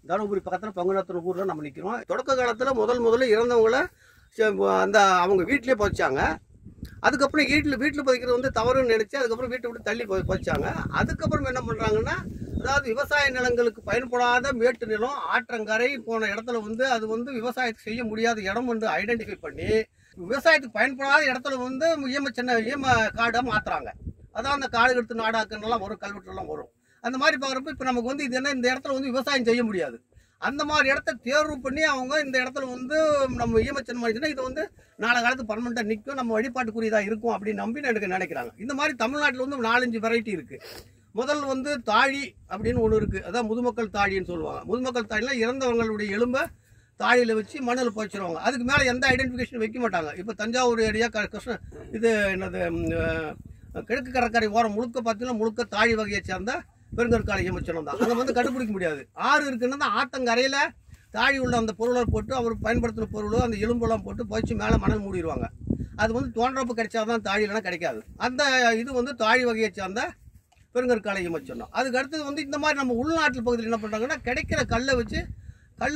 தருமபுரி பக்கத்தில் பங்குநாத்தூர் ஊரில் நம்ம நிற்கிறோம் தொடக்க காலத்தில் முதல் முதல்ல இறந்தவங்கள ச- அந்த அவங்க வீட்டிலே புதைச்சாங்க அதுக்கப்புறம் வீட்டில் வீட்டில் புதைக்கிறது வந்து தவறுன்னு நினச்சி அதுக்கப்புறம் வீட்டை விட்டு தள்ளி புதை- புதைச்சாங்க அதுக்கப்புறம் என்ன பண்ணுறாங்கன்னா அதாவது விவசாய நிலங்களுக்கு பயன்படாத மேட்டு நிலம் ஆற்றங்கரை போன இடத்துல வந்து அது வந்து விவசாயத்தை செய்ய முடியாத இடம் வந்து ஐடென்டிஃபை பண்ணி விவசாயத்துக்கு பயன்படாத இடத்துல வந்து ஈம சின்ன ஈம காடாக மாற்றுறாங்க அதான் அந்த காடு எடுத்து நாடாக்கன்னெல்லாம் வரும் கல்வெட்டுலாம் வரும் அந்த மாதிரி பார்க்குறப்ப இப்போ நமக்கு வந்து இது என்ன இந்த இடத்துல வந்து விவசாயம் செய்ய முடியாது அந்த மாதிரி இடத்த தேர்வு பண்ணி அவங்க இந்த இடத்துல வந்து நம்ம ஈமச்சன் மனுஷனா இது வந்து நாளை காலத்து பர்மனெண்ட்டாக நிற்கும் நம்ம வழிபாட்டுக்குரியதாக இருக்கும் அப்படின்னு நம்பி எனக்கு நினைக்கிறாங்க இந்த மாதிரி தமிழ்நாட்டில் வந்து நாலஞ்சு வெரைட்டி இருக்குது முதல் வந்து தாழி அப்படின்னு ஒன்று இருக்குது அதான் முதுமக்கள் தாழின்னு சொல்லுவாங்க முதுமக்கள் தாழினா இறந்தவங்களுடைய எலும்பை தாழியில் வச்சு மண்ணில் புதைச்சிருவாங்க அதுக்கு மேலே எந்த ஐடென்டிஃபிகேஷன் வைக்க மாட்டாங்க இப்போ தஞ்சாவூர் ஏரியா க கிருஷ்ண இது என்னது ம், அஹ், கிழக்கு கடற்கரை ஓரம் முழுக்க பார்த்தீங்கன்னா முழுக்க தாழி வகையை சேர்ந்த பெருங்கற்கால இமச்சனம் தான் அங்கே வந்து கண்டுபிடிக்க முடியாது ஆறு இருக்குன்னா அந்த ஆத்தங்கரையில் தாழி உள்ள அந்த பொருளை போட்டு அவர் பயன்படுத்தின பொருளோ அந்த எலும்பெல்லாம் போட்டு புதைச்சி மேலே மணல் மூடிடுவாங்க அது வந்து தோன்றப்ப கிடைச்சாதான் தாழி இல்லைன்னா கிடைக்காது அந்த இது வந்து தாழி வகையை சேர்ந்த பெருங்கற்கால இமச்சனம் அதுக்கு அடுத்தது வந்து இந்த மாதிரி நம்ம உள்நாட்டு பகுதியில் என்ன பண்ணுறாங்கன்னா கிடைக்கிற கல்லை வச்சு கல்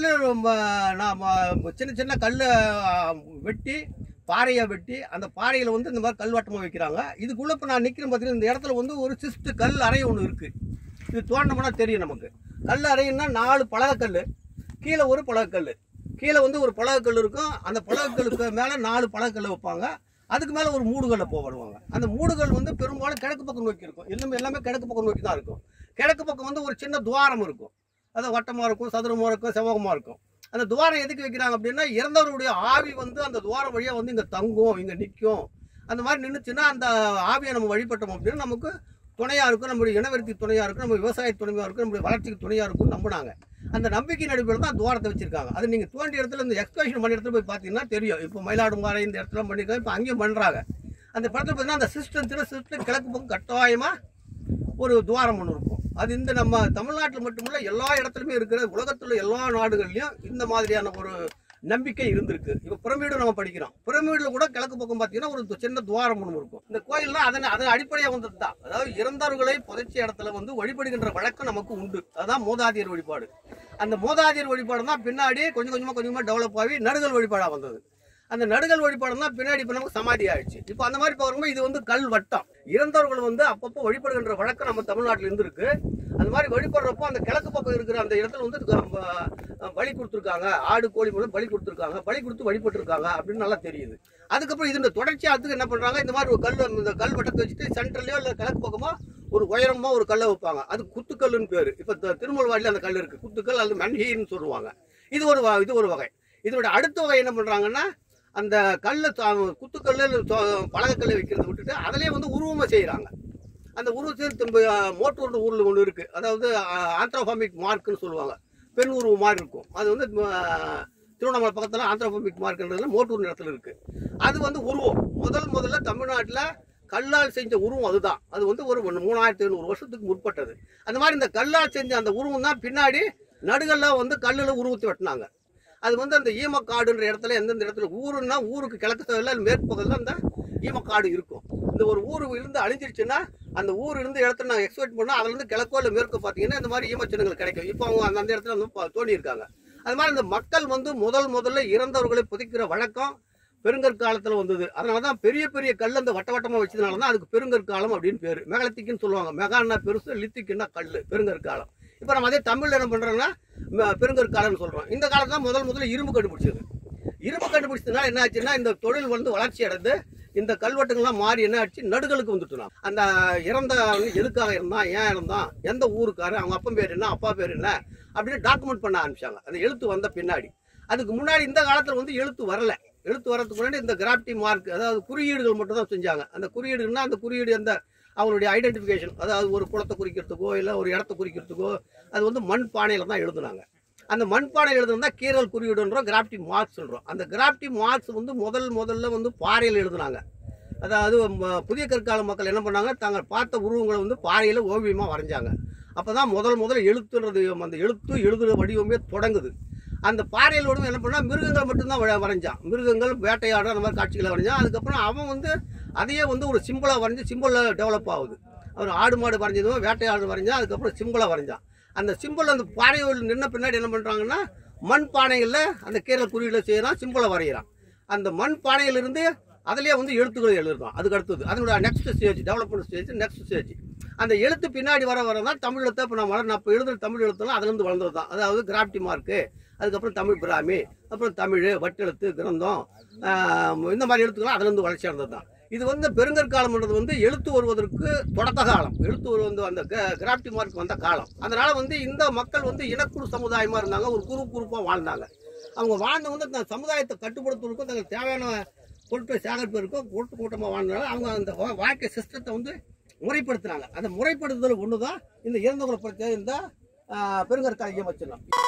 நாம் சின்ன சின்ன கல்லை வெட்டி பாறையை வெட்டி அந்த பாறையில் வந்து இந்த மாதிரி கல்வட்டமாக வைக்கிறாங்க இதுக்குள்ளே இப்போ நான் நிற்கிறேன் பார்த்தீங்கன்னா இந்த இடத்துல வந்து ஒரு சிஸ்ட் கல் அறை ஒன்று இருக்குது இது தோண்டோம்னா தெரியும் நமக்கு கல் அறைன்னா நாலு பலகக்கல் கீழே ஒரு பலகக்கல் கீழே வந்து ஒரு பலகக்கல் இருக்கும் அந்த பலகக்கல்லுக்கு மேலே நாலு பலகக்கல் வைப்பாங்க அதுக்கு மேலே ஒரு மூடுகல்லை போடுவாங்க அந்த மூடுகள் வந்து பெரும்பாலும் கிழக்கு பக்கம் நோக்கி இருக்கும் எல்லாமே எல்லாமே கிழக்கு பக்கம் நோக்கி தான் இருக்கும் கிழக்கு பக்கம் வந்து ஒரு சின்ன துவாரம் இருக்கும் அது வட்டமாக இருக்கும் சதுரமாக இருக்கும் செவ்வகமாக இருக்கும் அந்த துவாரம் எதுக்கு வைக்கிறாங்க அப்படின்னா இறந்தவருடைய ஆவி வந்து அந்த துவாரம் வழியாக வந்து இங்கே தங்கும் இங்கே நிற்கும் அந்த மாதிரி நின்றுச்சுன்னா அந்த ஆவியை நம்ம வழிபட்டோம் அப்படின்னா நமக்கு துணையாக இருக்கும் நம்மளுடைய இனவெருத்தி துணையாக இருக்கும் நம்ம விவசாய துணையாக இருக்கும் நம்மளுடைய வளர்ச்சிக்கு துணையாக இருக்கும் நம்பினாங்க அந்த நம்பிக்கை நடுவில் தான் துவாரத்தை வச்சிருக்காங்க அது நீங்கள் தோண்டிய இடத்துல இந்த எக்ஸ்கவேஷன் பண்ண இடத்துல போய் பார்த்தீங்கன்னா தெரியும் இப்போ மயிலாடுமாறை இந்த இடத்துல பண்ணியிருக்காங்க இப்போ அங்கேயும் பண்ணுறாங்க அந்த படத்தில் பார்த்தீங்கன்னா அந்த சிஸ்டம் சின்ன சிஸ்டம் கிழக்கு பக்கம் கட்டாயமாக ஒரு துவாரம் ஒன்று இருக்கும் அது இந்த நம்ம தமிழ்நாட்டில் மட்டுமல்ல எல்லா இடத்துலையுமே இருக்கிற உலகத்தில் எல்லா நாடுகள்லையும் இந்த மாதிரியான ஒரு நம்பிக்கை இருந்திருக்கு இப்போ பிரமிடு நம்ம படிக்கிறோம் பிரமிடில் கூட கிழக்கு பக்கம் பார்த்தீங்கன்னா ஒரு சின்ன துவாரம் ஒன்று இருக்கும் இந்த கோயில்லாம் அதன் அதன் அடிப்படையாக வந்தது தான் அதாவது இறந்தவர்களை புதைச்ச இடத்துல வந்து வழிபடுகின்ற வழக்கம் நமக்கு உண்டு அதான் மூதாதையர் வழிபாடு அந்த மூதாதையர் வழிபாடு தான் பின்னாடி கொஞ்சம் கொஞ்சமாக கொஞ்சமாக டெவலப் ஆகி நடுகள் வழிபாடாக வந்தது அந்த நடுகள் வழிபாடு தான் பின்னாடி இப்போ நமக்கு சமாதி ஆயிடுச்சு இப்போ அந்த மாதிரி பார்க்கும்போது இது வந்து கல் வட்டம் இறந்தவர்கள் வந்து அப்பப்போ வழிபடுகின்ற வழக்கம் நம்ம தமிழ்நாட்டில் இருந்திருக்கு அந்த மாதிரி வழிபடுறப்போ அந்த கிழக்கு பக்கம் இருக்கிற அந்த இடத்துல வந்து அஹ், அஹ், பலி கொடுத்துருக்காங்க ஆடு கோழி மூலம் பலி கொடுத்துருக்காங்க பலி கொடுத்து வழிபட்டுருக்காங்க அப்படின்னு நல்லா தெரியுது அதுக்கப்புறம் இது இந்த தொடர்ச்சி அதுக்கு என்ன பண்ணுறாங்க இந்த மாதிரி ஒரு கல் இந்த கல் வட்டத்தை வச்சுட்டு சென்ட்ரல்லையோ இல்லை கிழக்கு பக்கமோ ஒரு உயரமா ஒரு கல்லை வைப்பாங்க அது குத்துக்கல்லுன்னு பேர் இப்போ திருமல்வாடியில் அந்த கல் இருக்கு குத்துக்கல் அல்லது மன்ஹீன்னு சொல்லுவாங்க இது ஒரு வ- இது ஒரு வகை இதோட அடுத்த வகை என்ன பண்ணுறாங்கன்னா அந்த கல்லை குத்துக்கல்லு பலகக்கல்லை வைக்கிறத விட்டுட்டு அதிலே வந்து உருவமாக செய்கிறாங்க அந்த உருவத்தில் திரும்ப மோட்டூர் ஊரில் ஒன்று இருக்குது அதாவது ஆந்த்ரோஃபாமிக் மார்க்குன்னு சொல்லுவாங்க பெண் உருவம் மாதிரி இருக்கும் அது வந்து அஹ், திருவண்ணாமலை பக்கத்தில் ஆந்த்ரோஃபாமிக் மார்க்குன்றதுல மோட்டூர் இடத்துல இருக்குது அது வந்து உருவம் முதல் முதல்ல தமிழ்நாட்டில் கல்லால் செஞ்ச உருவம் அதுதான் அது வந்து ஒரு ஒண்ணு மூணாயிரத்தி ஐநூறு வருஷத்துக்கு முற்பட்டது அந்த மாதிரி இந்த கல்லால் செஞ்ச அந்த உருவம் தான் பின்னாடி நடுகல்ல வந்து கல்லில் உருவத்தை வெட்டினாங்க அது வந்து அந்த ஈமக்காடுன்ற இடத்துல எந்தெந்த இடத்துல ஊருன்னா ஊருக்கு கிழக்கு சைடில் மேற்கு பக்கத்தில் அந்த ஈமக்காடு இருக்கும் இந்த ஒரு ஊர் இருந்து அழிஞ்சிருச்சுன்னா அந்த ஊர் இருந்த இடத்துல நாங்கள் எக்ஸ்பெக்ட் பண்ணால் அதுல இருந்து கிழக்கோ இல்லை மேற்கோ பார்த்தீங்கன்னா இந்த மாதிரி ஈமச்சின்னங்கள் கிடைக்கும் இப்போ அவங்க அந்த- அந்த இடத்துல வந்து ப- தோண்டி இருக்காங்க அது மாதிரி இந்த மக்கள் வந்து முதல் முதல்ல இறந்தவர்களை புதைக்கிற வழக்கம் பெருங்கற்காலத்தில் வந்தது அதனால தான் பெரிய பெரிய கல் அந்த வட்ட வட்டமாக வச்சதுனால தான் அதுக்கு பெருங்கற்காலம் அப்படின்னு பேர் மெகலத்திக்குன்னு சொல்லுவாங்க மெகான்னா பெருசு லித்திக்குன்னா கல் பெருங்கற்காலம் இப்போ நம்ம அதே தமிழில் என்ன பண்ணுறோம்னா பெருங்கற்காலம்னு சொல்கிறோம் இந்த காலத்துல தான் முதல் முதல்ல இரும்பு கண்டுபிடிச்சது இரும்பு கண்டுபிடிச்சதுனால என்ன ஆச்சுன்னா இந்த தொழில் வந்து வளர்ச்சி அடைந்து இந்த கல்வெட்டுங்கள்லாம் மாறி என்ன ஆச்சு நடுகளுக்கு வந்துட்டுனா அந்த இறந்த எதுக்காக இருந்தான் ஏன் இருந்தான் எந்த ஊருக்காரன் அவங்க அப்பன் பேர் என்ன அப்பா பேர் என்ன அப்படின்னு டாக்குமெண்ட் பண்ண ஆரம்பிச்சாங்க அந்த எழுத்து வந்த பின்னாடி அதுக்கு முன்னாடி இந்த காலத்தில் வந்து எழுத்து வரல எழுத்து வரதுக்கு முன்னாடி இந்த கிராப்டி மார்க் அதாவது குறியீடுகள் மட்டும் தான் செஞ்சாங்க அந்த குறியீடுன்னா அந்த குறியீடு எந்த அவங்களுடைய ஐடென்டிஃபிகேஷன் அதாவது ஒரு குளத்தை குறிக்கிறதுக்கோ இல்லை ஒரு இடத்த குறிக்கிறதுக்கோ அது வந்து மண் பானையில் தான் எழுதுனாங்க அந்த மண்பானை எழுதுனா கீரல் குறியீடுன்றோம் கிராப்டி மார்க்ஸ் சொல்கிறோம் அந்த கிராப்டி மார்க்ஸ் வந்து முதல் முதல்ல வந்து பாறையில் எழுதுனாங்க அதாவது ம- புதிய கற்கால மக்கள் என்ன பண்ணாங்க தாங்கள் பார்த்த உருவங்களை வந்து பாறையில் ஓவியமாக வரைஞ்சாங்க அப்போ தான் முதல் முதல்ல எழுத்துன்றது அந்த எழுத்து எழுதுகிற வடிவமே தொடங்குது அந்த பாறையில் வடிவம் என்ன பண்ணா மிருகங்கள் மட்டும்தான் வர- வரைஞ்சான் மிருகங்கள் வேட்டையாடுற அந்த மாதிரி காட்சிகளை வரைஞ்சான் அதுக்கப்புறம் அவன் வந்து அதையே வந்து ஒரு சிம்பிளாக வரைஞ்சி சிம்பிளில் டெவலப் ஆகுது அவர் ஆடு மாடு வரைஞ்சதும் வேட்டையாடு வரைஞ்சான் அதுக்கப்புறம் சிம்பிளாக வரைஞ்சான் அந்த சிம்பிள் அந்த பானையில் நின்ன பின்னாடி என்ன பண்ணுறாங்கன்னா மண் பானைகளில் அந்த கீரல் குறியில் செய்கிறான் சிம்பிளை வரைகிறான் அந்த மண் பானையிலிருந்து அதுலேயே வந்து எழுத்துக்களை எழுதுறான் அதுக்கு அடுத்தது அதனோட next stage development stage next stage அந்த எழுத்து பின்னாடி வர வர தான் தமிழ் எழுத்தை இப்போ நான் வளர் நான் இப்போ எழுதுற தமிழ் எழுத்துலாம் அதுலேருந்து வளர்ந்தது தான் அதாவது கிராஃப்டி மார்க்கு அதுக்கப்புறம் தமிழ் பிராமி அப்புறம் தமிழ் வட்டெழுத்து கிரந்தம் ஆஹ் இந்த மாதிரி எழுத்துக்கெல்லாம் அதுலேருந்து வளர்ச்சி அடைந்தது தான் இது வந்து பெருங்கற்காலம்ன்றது வந்து எழுத்து வருவதற்கு தொடக்க காலம் எழுத்து ஒரு வந்து அந்த கிராஃப்டி மார்க் வந்த காலம் அதனால வந்து இந்த மக்கள் வந்து இனக்குழு சமுதாயமாக இருந்தாங்க ஒரு குரூப் குரூப்பாக வாழ்ந்தாங்க அவங்க வாழ்ந்த வந்து அந்த சமுதாயத்தை கட்டுப்படுத்துவதற்கும் தங்களுக்கு தேவையான பொருட்களை சேகரிப்பதற்கும் கூட்டு கூட்டமாக வாழ்ந்தனால அவங்க அந்த வா- வாழ்க்கை சிஸ்டத்தை வந்து முறைப்படுத்துனாங்க அந்த முறைப்படுத்துதல் ஒன்று தான் இந்த இறந்தவங்களை பற்றி இந்த ஆஹ், பெருங்கற்கால இயக்கம் வச்சிடலாம்